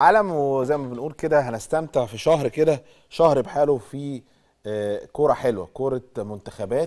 عالم وزي ما بنقول كده هنستمتع في شهر كده شهر بحاله في آه، كوره حلوه كوره منتخبات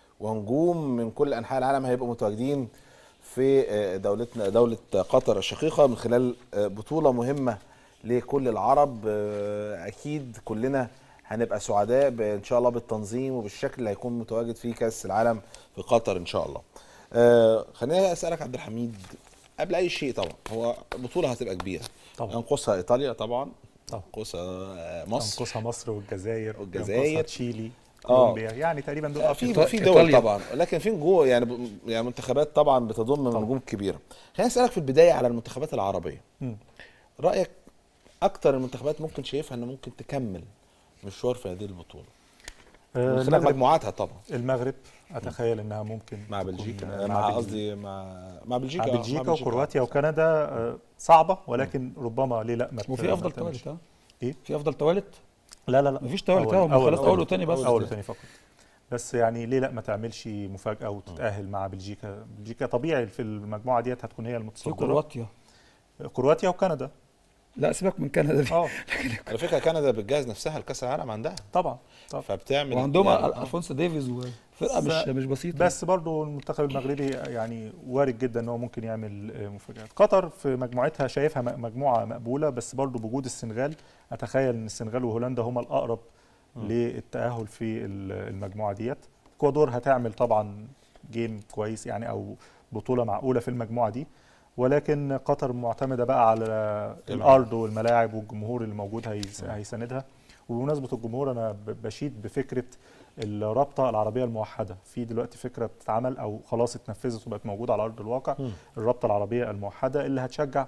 ونجوم من كل انحاء العالم هيبقوا متواجدين في آه، دولتنا دوله قطر الشقيقه من خلال آه، بطوله مهمه لكل العرب آه، اكيد كلنا هنبقى سعداء ب- ان شاء الله بالتنظيم وبالشكل اللي هيكون متواجد فيه كاس العالم في قطر ان شاء الله. آه، خليني اسالك عبد الحميد قبل اي شيء طبعا هو بطوله هتبقى كبيره طبعا. ينقصها ايطاليا طبعا طبعا. ينقصها آه، مصر ينقصها مصر والجزائر والجزائر. ينقصها تشيلي آه. كولومبيا يعني تقريبا دول آه، أفريقيا. في إيطا- في دول إيطاليا. طبعا لكن في نجوم يعني ب- يعني منتخبات طبعا بتضم نجوم كبيره خليني اسالك في البدايه على المنتخبات العربيه مم. رايك اكتر المنتخبات ممكن شايفها ان ممكن تكمل مشوار في هذه البطوله آه، من خلال المغرب مجموعاتها طبعا المغرب اتخيل انها ممكن مع تكون- بلجيكا آه، مع بلجيكا. قصدي مع مع بلجيكا مع آه، بلجيكا وكرواتيا وكندا آه، صعبه ولكن ربما ليه لا ما ت- وفي ما افضل تعملش. توالت ها ايه في افضل توالت لا لا لا مفيش توالت أول- ها هم أول- خلاص أول- اول وتاني بس اول وتاني فقط بس يعني ليه لا ما تعملش مفاجاه وتتاهل مع بلجيكا بلجيكا طبيعي في المجموعه ديت هتكون هي في المتصدره كرواتيا كرواتيا وكندا لا سيبك من كندا دي اه على فكره كندا بتجهز نفسها لكاس العالم عندها طبعا طبعا فبتعمل وعندهم يعني- ال- الفونسو ديفيز وفرقه مش بس- مش بسيطه بس برضو المنتخب المغربي يعني وارد جدا ان هو ممكن يعمل آه، مفاجآت قطر في مجموعتها شايفها م- مجموعه مقبوله بس برضو بوجود السنغال اتخيل ان السنغال وهولندا هما الاقرب للتاهل في ال- المجموعه ديت اكوادور هتعمل طبعا جيم كويس يعني او بطوله معقوله في المجموعه دي ولكن قطر معتمده بقى على الارض والملاعب والجمهور اللي موجود هيس- هيساندها وبمناسبه الجمهور انا ب- بشيد بفكره الرابطه العربيه الموحده في دلوقتي فكره بتتعمل او خلاص اتنفذت وبقت موجوده على ارض الواقع مم. الرابطه العربيه الموحده اللي هتشجع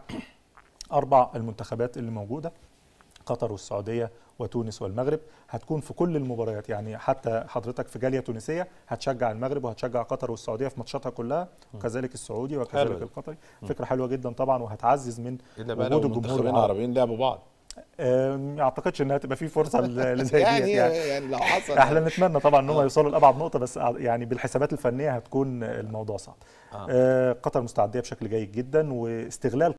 اربع المنتخبات اللي موجوده قطر والسعوديه وتونس والمغرب هتكون في كل المباريات يعني حتى حضرتك في جاليه تونسيه هتشجع المغرب وهتشجع قطر والسعوديه في ماتشاتها كلها وكذلك السعودي حلو وكذلك ده. القطري فكره حلوه جدا طبعا وهتعزز من الا بقى لو وجود الجمهور المنتخبين العربي. العربيين لعبوا بعض آه، ما اعتقدش انها تبقى في فرصه ل- لزي ديت يعني يعني يعني لو حصل احنا نتمنى طبعا ان هم يوصلوا لابعد نقطه بس يعني بالحسابات الفنيه هتكون الموضوع صعب آه. آه، قطر مستعديه بشكل جيد جدا واستغلال